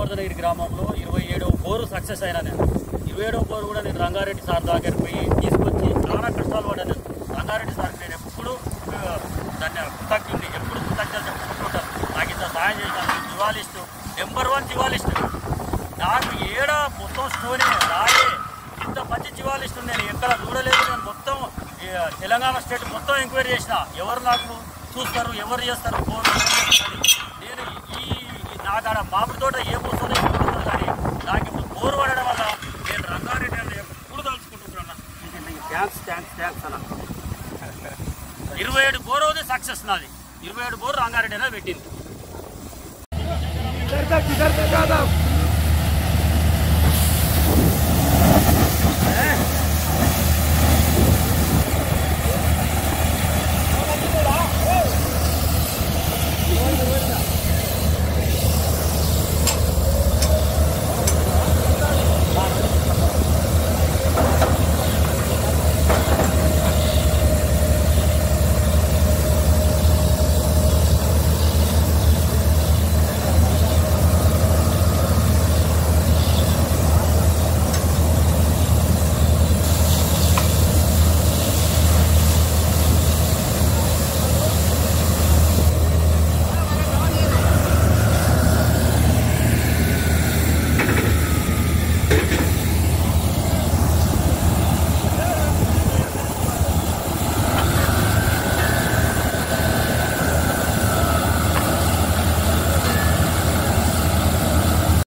గోవర్ధనగిరి గ్రామంలో ఇరవై ఏడవ బోరు సక్సెస్ అయినా నేను ఇరవై ఏడవ బోరు కూడా నేను రంగారెడ్డి సార్ దగ్గర పోయి తీసుకొచ్చి చాలా కష్టాలు పడ్డాను రంగారెడ్డి సార్ నేను ఎప్పుడు ఆ, దాన్ని కృతజ్ఞుని ఎప్పుడు కృతజ్ఞతలు చెప్పుకుంటాను నాకు ఇంత సాయం చేశాను జివాలిస్ట్ నెంబర్ వన్ జివాలిస్ట్ నాకు ఏడ మొత్తం స్టోరీ రాయే ఇంత మంచి జివాలిస్ట్ నేను ఎక్కడ చూడలేదు నేను మొత్తం ఈ, తెలంగాణ స్టేట్ మొత్తం ఎంక్వైరీ చేసిన ఎవరు నాకు చూస్తారు ఎవరు చేస్తారు ఫోన్ నేను ఈ ఈ నాకు ఆడ మామిడి తోట ఏ పోతుందో ఏమవుతుందో కానీ నాకు ఇప్పుడు బోరు పడడం వల్ల నేను రంగారెడ్డి అని ఎప్పుడు తలుచుకుంటున్నాను థ్యాంక్స్ థ్యాంక్స్ థ్యాంక్స్ అన్న ఇరవై ఏడు బోర్ అవుతుంది సక్సెస్ నాది ఇరవై ఏడు బోర్ రంగారెడ్డి అనేది పెట్టింది ఇద్దరు ఇద్దరు కాదా